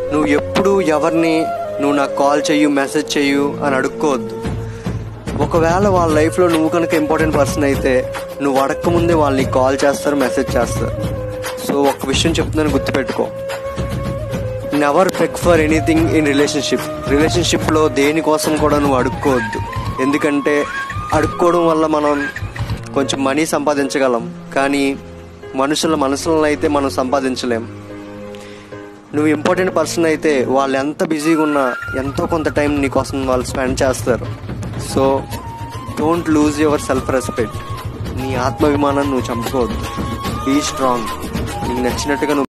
నువ్వు ఎప్పుడు ఎవరిని నువ్వు నాకు కాల్ చెయ్యు మెసేజ్ చెయ్యు అని అడుక్కోవద్దు ఒకవేళ వాళ్ళ లైఫ్లో నువ్వు కనుక ఇంపార్టెంట్ పర్సన్ అయితే నువ్వు అడక్క ముందే వాళ్ళని కాల్ చేస్తారు మెసేజ్ చేస్తారు సో ఒక విషయం చెప్తున్నాను గుర్తుపెట్టుకో never beg for anything in relationship రిలేషన్షిప్లో దేనికోసం కూడా నువ్వు అడుక్కోవద్దు ఎందుకంటే అడుక్కోవడం వల్ల మనం కొంచెం మనీ సంపాదించగలం కానీ మనుషుల మనసులను అయితే మనం సంపాదించలేం నువ్వు ఇంపార్టెంట్ పర్సన్ అయితే వాళ్ళు ఎంత బిజీగా ఉన్నా ఎంతో కొంత టైం నీకోసం వాళ్ళు స్పెండ్ చేస్తారు so don't lose your self respect నీ ఆత్మాభిమానాన్ని నువ్వు చంపుకోవద్దు బీ స్ట్రాంగ్ నీకు నచ్చినట్టుగా నువ్వు